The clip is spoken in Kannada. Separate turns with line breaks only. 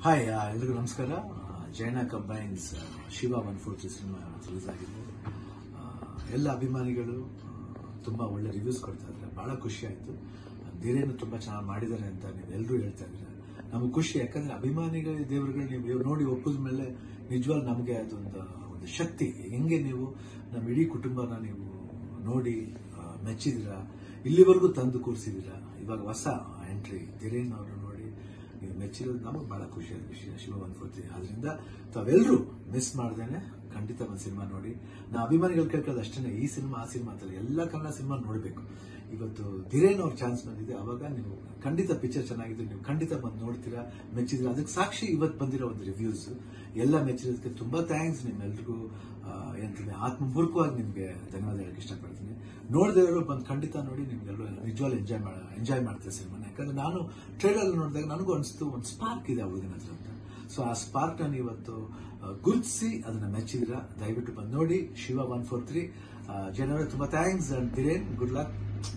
ಹಾಯ್ ಎಲ್ರಿಗೂ ನಮಸ್ಕಾರ Jaina combines Shiva one four three cinema release ಆಗಿದೆ ಆ, ಎಲ್ಲ ಅಭಿಮಾನಿಗಳು ಆ, ತುಂಬಾ ಒಳ್ಳೆ ರಿವ್ಯೂಸ್ ಕೊಡ್ತಾ ಇದ್ದಾರೆ ಬಹಳ ಖುಷಿ ಆಯ್ತು ಧೀರೇನು ತುಂಬಾ ಚೆನ್ನಾಗಿ ಮಾಡಿದ್ದಾರೆ ಅಂತ ನೀವು ಎಲ್ಲರೂ ಹೇಳ್ತಾ ಇದ್ದೀರಾ ನಮಗೆ ಖುಷಿ ಯಾಕಂದ್ರೆ ಅಭಿಮಾನಿಗಳ ದೇವರುಗಳು ನೀವು ನೋಡಿ ಒಪ್ಪಿದ ಮೇಲೆ ನಿಜವಾಗ್ ನಮಗೆ ಅದೊಂದು ಒಂದು ಶಕ್ತಿ ಹೆಂಗೆ ನೀವು ನಮ್ಮ ಇಡೀ ಕುಟುಂಬನ ನೀವು ನೋಡಿ ಆ, ಮೆಚ್ಚಿದಿರಾ ಇಲ್ಲಿವರೆಗೂ ತಂದು ಕೂರಿಸಿದಿರಾ ಇವಾಗ ಹೊಸ ಎಂಟ್ರಿ ಧೀರೇನ್ ಅವರು ನೋಡಿ ನೀವು ಮೆಚ್ಚಿರೋದು ನಮಗೆ ಬಹಳ ಖುಷಿಯಾದ ವಿಷಯ ಶಿವ ಅನ್ಕೋತೀವಿ ಆದ್ರಿಂದ ತಾವೆಲ್ಲರೂ ಮಿಸ್ ಮಾಡ್ದೇನೆ ಖಂಡಿತ ಒಂದು ಸಿನಿಮಾ ನೋಡಿ ನಾ ಅಭಿಮಾನಿಗಳು ಕೇಳ್ಕೊಳ್ಳೋದು ಅಷ್ಟೇ ಈ ಸಿನಿಮಾ ಆ ಸಿನಿಮಾ ಅಂತಲ್ಲ ಎಲ್ಲ ಕನ್ನಡ ಸಿನಿಮಾ ನೋಡಬೇಕು ಇವತ್ತು ಧೀರೇನ್ ಅವ್ರ ಚಾನ್ಸ್ ಬಂದಿದೆ ಅವಾಗ ನೀವು ಖಂಡಿತ ಪಿಕ್ಚರ್ ಚೆನ್ನಾಗಿದೆ ನೀವು ಖಂಡಿತ ಬಂದು ನೋಡ್ತೀರಾ ಮೆಚ್ಚಿದ್ದೀರಾ ಅದಕ್ಕೆ ಸಾಕ್ಷಿ ಇವತ್ತು ಬಂದಿರೋ ಒಂದು ರಿವ್ಯೂಸ್ ಎಲ್ಲ ಮೆಚ್ಚಿರೋದಕ್ಕೆ ತುಂಬಾ ಥ್ಯಾಂಕ್ಸ್ ನಿಮ್ಮೆಲ್ರಿಗೂ ಆ, ಏನಂತೀನಿ ಆತ್ಮಪೂರ್ವಕವಾಗಿ ನಿಮಗೆ ಧನ್ಯವಾದ ಹೇಳಕ್ಕೆ ಇಷ್ಟಪಡ್ತೀನಿ ನೋಡಿದವರು ಬಂದು ಖಂಡಿತ ನೋಡಿ ನಿಮ್ಗೆಲ್ಲರೂ ನಿಜವಾಗ್ಲೂ ಎಂಜಾಯ್ ಮಾಡ ಎಂಜಾಯ್ ಮಾಡ್ತಾರೆ ಸಿನಿಮಾನ ಯಾಕಂದ್ರೆ ನಾನು ಟ್ರೇಲರ್ ನೋಡಿದಾಗ ನನಗೂ ಅನಿಸ್ತು ಒಂದು ಸ್ಪಾರ್ಕ್ ಇದೆ ಆ ಹುಡುಗನ ಹತ್ರ ಅಂತ ಸೊ ಆ ಸ್ಪಾರ್ಕ್ ನಾನು ಇವತ್ತು ಗುರುತಿಸಿ ಅದನ್ನ ಮೆಚ್ಚಿದಿರ ದಯವಿಟ್ಟು ಬಂದು ನೋಡಿ ಶಿವ ಒನ್ ಫೋರ್ ತ್ರೀ ಜನವರಿ ತುಂಬಾ thanks and Dhiren good luck